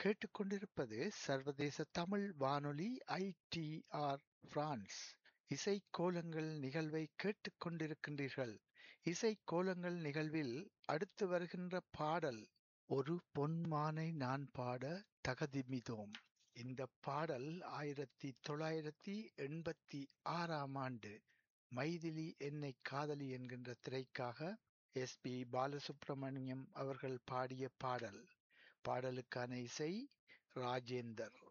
கேட்டுக்கொண்டிருப்பது சர்வதேச தமிழ் வானொலி ஐடிஆர் பிரான்ஸ் இசைக் கோலங்கள் நிகழ்வை கேட்டுக் கொண்டிருக்கின்றீர்கள் இசைக் கோலங்கள் நிகழ்வில் அடுத்து வருகின்ற பாடல் ஒரு பொன்மானை நான் பாட தகதிமிதோம் இந்த பாடல் ஆயிரத்தி தொள்ளாயிரத்தி எண்பத்தி ஆறாம் ஆண்டு மைதிலி என்னை காதலி என்கின்ற திரைக்காக எஸ் பி பாலசுப்ரமணியம் அவர்கள் பாடிய பாடல் பாடலுக்கான இசை ராஜேந்தர்